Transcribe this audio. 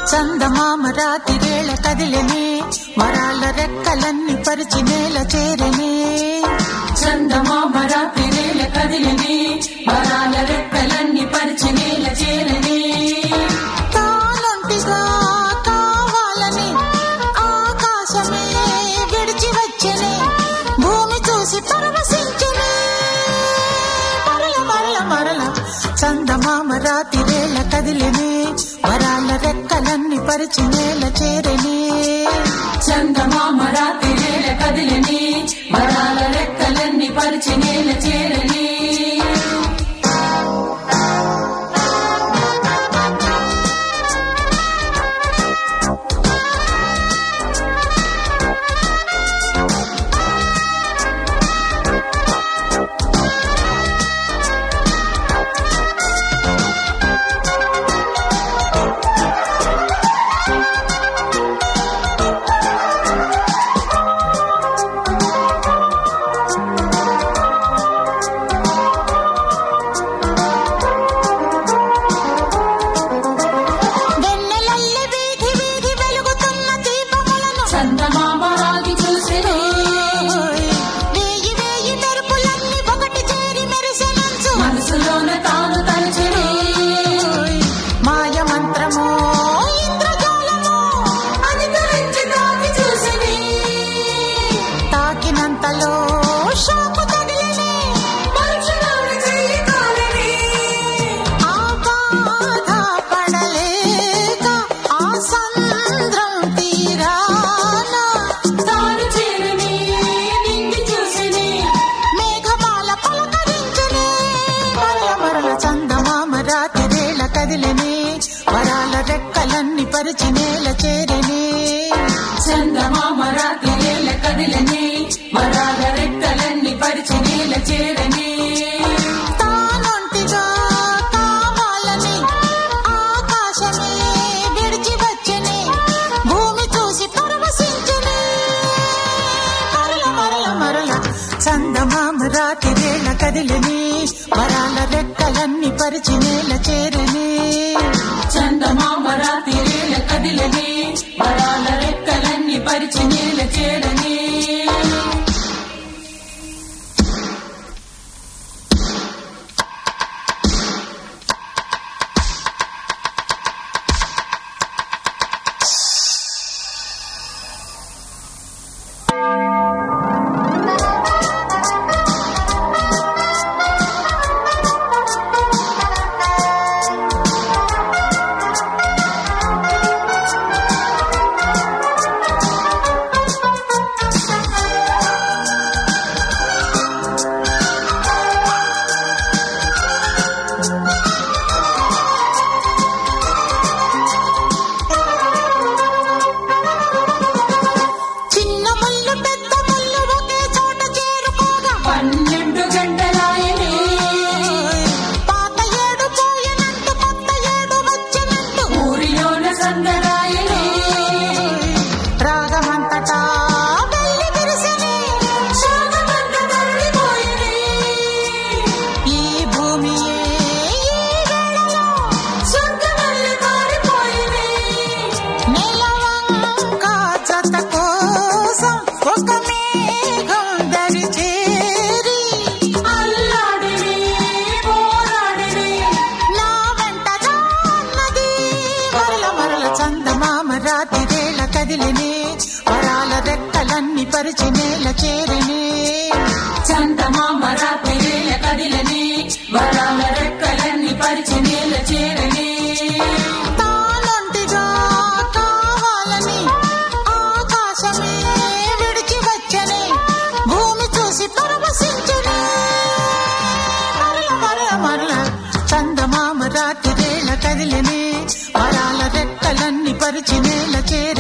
చందమామ రాతిరేళ కదిలెనే వరాల రెక్కలన్నీ పరిచి నేల చేరనే చందమామ రాత్రి నేల కదిలిని వరాల రెక్కలన్నీ పరిచి నేల చేరని తానొంటిగా కావాలని ఆకాశమే విడిచి వచ్చెనే భూమి చూసి పరవశించెనే మరల మరల మరల చందమామ రాతిరేళ కదిలెనే వరాల రెక్కలన్నీ పరిచి నేల చేరనే చందమామ రాత్రి నేల కదిలిని వరాల రెక్కలన్నీ పరిచి నేల చేరని వెన్నెలల్లె వీధి వీధి వెలుగుతున్న దీపములను చందమామ రాగి చూసిని వేయి వేయి మెరుపులన్నీ ఒకటి చేరి మెరిసెనంచు మనసులోన తాను తలచిని మాయ మంత్రమో ఇంద్రజాలమో అధికరించి తాకి చూసిని తాకినంతలో షాకు తగిలినే మనుషులను చెయ్యి కాలిని ఆ బాధ పడలేక ఆ సంద్రం తీరాన తాను చేరిని నింగి చూసిని మేఘమాల పలకరించనే మరల మరల చందమామ రాతి వేళ కదిలనే వరాల రెక్కలన్నీ పరిచి నేల చేరనే చందమామ రాత్రి నేల కదిలని వరాల రెక్కలన్నీ పరిచి నేల చేరని తానొంటిగా కావాలని ఆకాశమే విడిచి వచ్చెనే భూమి చూసి పరవశించనే మరల మరల మరల చందమామ రాతి వేళ కదిలిని వరాల రెక్కలన్నీ పరిచి నేల చేరనే చందమామ రాత్రి నేల కదిలని వరాల రెక్కలన్నీ పరిచి నేల చేరని చిన్న ముళ్ళు పెద్ద ముళ్ళు ఒకే చోట చేరుకోగా పన్నెండు గంటలాయని పాత ఏడు పోయినట్టు కొత్త ఏడు వచ్చినట్టు ఊరిలోన సందడాయని రాగమంతటా వెళ్ళి విరిసిని శోకమంత తరలిపోయిని ఈ భూమియే ఈ వేళలో స్వర్గమల్లి కారిపోయిని నెలవంక జత కోసం ఒక మేఘం దరి చేరి అల్లాడిని పోరాడిని నా వెంట రాన్నది మరల మరల చందమామ రాతి వేళ కదిలినే వరాల రెక్కలన్నీ పరిచి నేల చేరినే చందమామ రాత్రి వేళ కదిలని వరాల రెక్కలన్నీ పరిచి నేల చేరని తానొంటిగా కావాలని ఆకాశమే విడిచి వచ్చనే భూమి చూసి పరవశించనే మరల మరల మరల చందమామ రాతి వేళ కదిలినే వరాల రెక్కలన్నీ పరిచి నేల చేరి